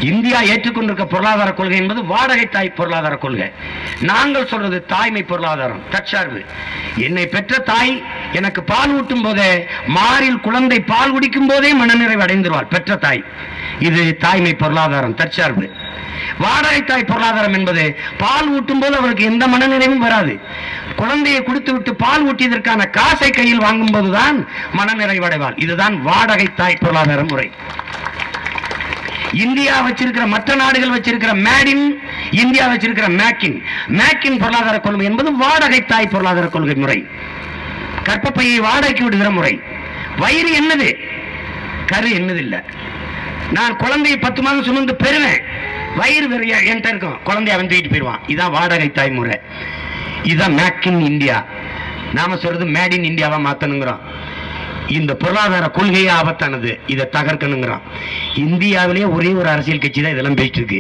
India ஏற்றுக்கொண்டிருக்க பொருளாதார கொள்கை என்பது வாடகை தாய் பொருளாதார கொள்கை நாங்கள் சொல்றது தாய்மை பொருளாதாரம் தற்சார்பு என்னை பெற்ற தாய் எனக்கு பால் ஊட்டும் போதே மாறில் குழந்தை பால் குடிக்கும் போதே மனநிறைவு அடைந்துருவாள் பெற்ற தாய் இது தாய்மை பொருளாதாரம் தற்சார்பு வாடகை தாய் பொருளாதாரம் என்பது பால் ஊட்டும் போது அவருக்கு எந்த மனநிறைவும் வராது குழந்தையை கொடுத்து விட்டு பால் ஊட்டியதற்கான காசை கையில் வாங்கும் போதுதான் மனநிறைவடைவாள் இதுதான் வாடகை தாய் பொருளாதார முறை இந்தியா வச்சிருக்கிற மற்ற நாடுகள் வச்சிருக்கிற மேடின் இந்தியா வச்சிருக்கிற மேக்கின் மேக்கின் பொருளாதார கொள்கை என்பது வாடகை தாய் பொருளாதார கொள்கை முறை கற்பப்பையை வாடகைக்கு விடுகிற முறை வயிறு என்னது கரு என்னது இல்ல நான் குழந்தையை பத்து மாதம் சுமந்து பெறுவேன் வயிறு வெறும் என்- என்கிட்ட இருக்கும் குழந்தைய அவன் தூக்கிட்டு போயிடுவான் இதான் வாடகை தாய் முறை இதான் மேக் இன் இந்தியா நாம சொல்றது மேட் இன் இந்தியாவா மாத்தணுங்கிறோம் இந்த பொருளாதார கொள்கையே ஆபத்தானது இதை தகர்க்கணுங்கிறோம் இந்தியாவிலேயே ஒரே ஒரு அரசியல் கட்சி தான் இதெல்லாம் பேசிட்டு இருக்கு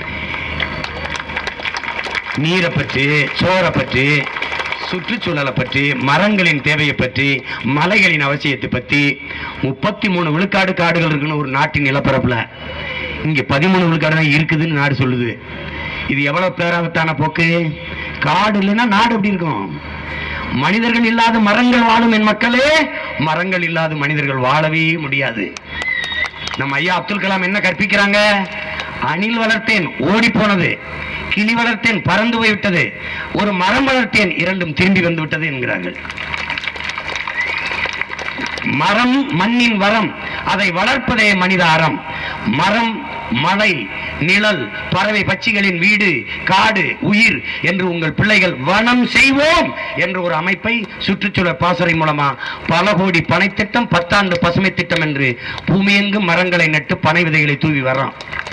நீரை பற்றி சோறை பற்றி சுற்றுச்சூழலை பற்றி மரங்களின் தேவையை பற்றி மலைகளின் அவசியத்தை பற்றி முப்பத்தி மூணு விழுக்காடு காடுகள் இருக்குன்னு ஒரு நாட்டின் நிலப்பரப்புல இங்க பதிமூணு விழுக்காடு தான் இருக்குதுன்னு நாடு சொல்லுது இது எவ்வளவு பேராபத்தான போக்கு காடு இல்லைன்னா நாடு எப்படி இருக்கும் மனிதர்கள் இல்லாத மரங்கள் வாழும் என் மக்களே மரங்கள் இல்லாத மனிதர்கள் வாழவே முடியாது நம்ம ஐயா அப்துல் கலாம் என்ன கற்பிக்கிறாங்க அணில் வளர்த்தேன் ஓடி போனது கிளி வளர்த்தேன் பறந்து போய்விட்டது ஒரு மரம் வளர்த்தேன் இரண்டும் திரும்பி வந்து விட்டது என்கிறார்கள் மரம் மண்ணின் வரம் அதை வளர்ப்பதே மனித அறம் மரம் மலை நிழல் பறவை பட்சிகளின் வீடு காடு உயிர் என்று உங்கள் பிள்ளைகள் வனம் செய்வோம் என்ற ஒரு அமைப்பை சுற்றுச்சூழல் பாசறை மூலமா பல கோடி பனை திட்டம் பத்தாண்டு பசுமை திட்டம் என்று பூமியெங்கும் மரங்களை நட்டு பனை விதைகளை தூவி வர்றோம்